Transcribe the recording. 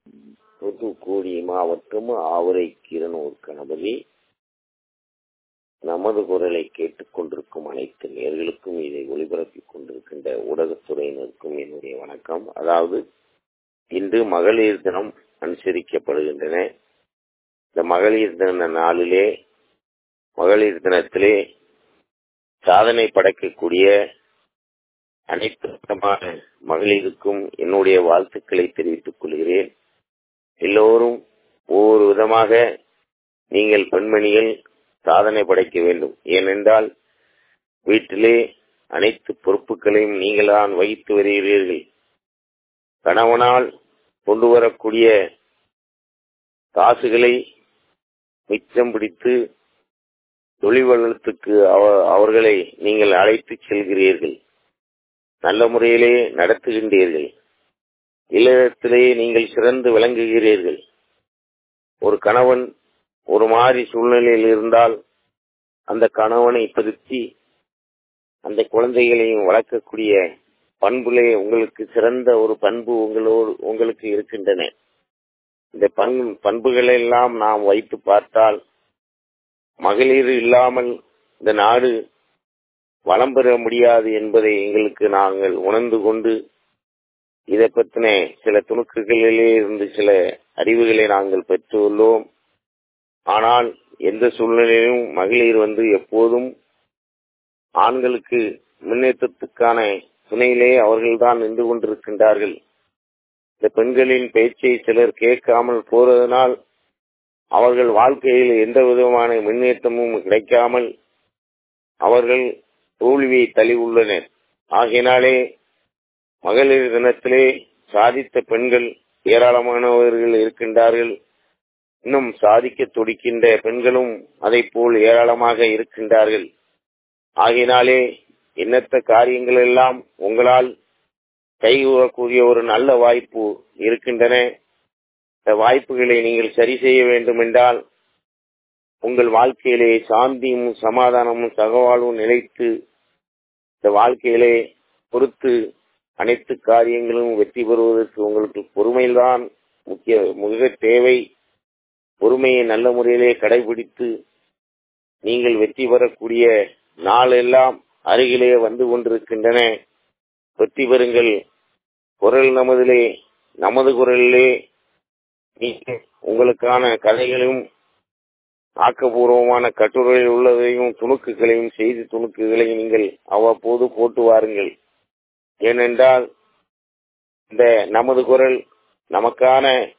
தூத்துக்குடி மாவட்டம் ஆவரை கீரனூர் கணபதி நமது குரலை கேட்டுக் கொண்டிருக்கும் அனைத்து நேர்களுக்கும் இதை ஒளிபரப்பிக் கொண்டிருக்கின்ற ஊடகத்துறையினருக்கும் என்னுடைய வணக்கம் அதாவது இன்று மகளிர் தினம் அனுசரிக்கப்படுகின்றன இந்த மகளிர் தின நாளிலே மகளிர் தினத்திலே சாதனை படைக்கக்கூடிய அனைத்து விதமான மகளிருக்கும் என்னுடைய வாழ்த்துக்களை தெரிவித்துக் கொள்கிறேன் எல்லோரும் ஒவ்வொரு விதமாக நீங்கள் பெண்மணிகள் சாதனை படைக்க வேண்டும் ஏனென்றால் வீட்டிலே அனைத்து பொறுப்புகளையும் நீங்கள் தான் வகித்து வருகிறீர்கள் கணவனால் கொண்டு வரக்கூடிய காசுகளை மிச்சம் பிடித்து தொழில் வளத்துக்கு அவர்களை நீங்கள் அழைத்து செல்கிறீர்கள் நல்ல முறையிலே நடத்துகின்றீர்கள் இல்லத்திலே நீங்கள் சிறந்து விளங்குகிறீர்கள் ஒரு கணவன் ஒரு மாதிரி சூழ்நிலையில் இருந்தால் அந்த கணவனை திருத்தி அந்த குழந்தைகளையும் வளர்க்கக்கூடிய பண்புலே உங்களுக்கு சிறந்த ஒரு பண்பு உங்களோடு உங்களுக்கு இருக்கின்றன இந்த பண் பண்புகளை எல்லாம் நாம் வைத்து பார்த்தால் மகளிர் இல்லாமல் இந்த நாடு வளம் பெற முடியாது என்பதை எங்களுக்கு நாங்கள் உணர்ந்து கொண்டு இதை பற்றின சில துணுக்குகளிலே இருந்து சில அறிவுகளை நாங்கள் பெற்றுள்ளோம் ஆனால் எந்த சூழ்நிலையிலும் மகளிர் வந்து எப்போதும் ஆண்களுக்கு முன்னேற்றத்துக்கான துணையிலே அவர்கள்தான் நின்று கொண்டிருக்கின்றார்கள் இந்த பெண்களின் பேச்சை சிலர் கேட்காமல் போறதனால் அவர்கள் வாழ்க்கையில் எந்த விதமான முன்னேற்றமும் கிடைக்காமல் அவர்கள் தோல்வியை தழுவுள்ளனர் ஆகையினாலே மகளிர் தினத்திலே சாதித்த பெண்கள் ஏராளமானவர்கள் இருக்கின்றார்கள் இன்னும் சாதிக்க துடிக்கின்ற பெண்களும் அதை போல் ஏராளமாக இருக்கின்றார்கள் ஆகையினாலே எண்ணற்ற காரியங்கள் எல்லாம் உங்களால் கைகூறக்கூடிய ஒரு நல்ல வாய்ப்பு இருக்கின்றன இந்த வாய்ப்புகளை நீங்கள் சரி செய்ய வேண்டும் என்றால் உங்கள் வாழ்க்கையிலே சாந்தியும் சமாதானமும் சகவாழ்வும் நிலைத்து இந்த வாழ்க்கையிலே பொறுத்து அனைத்து காரியங்களும் வெற்றி பெறுவதற்கு உங்களுக்கு பொறுமையில்தான் முக்கிய மிக தேவை பொறுமையை நல்ல முறையிலே கடைபிடித்து நீங்கள் வெற்றி பெறக்கூடிய நாளெல்லாம் அருகிலே வந்து கொண்டிருக்கின்றன வெற்றி பெறுங்கள் குரல் நமதிலே நமது குரலிலே நீங்கள் உங்களுக்கான கதைகளும் ஆக்கப்பூர்வமான கட்டுரையில் உள்ளதையும் துணுக்குகளையும் செய்தி துணுக்குகளையும் நீங்கள் அவ்வப்போது போட்டு வாருங்கள் ஏனென்றால் இந்த நமது குரல் நமக்கான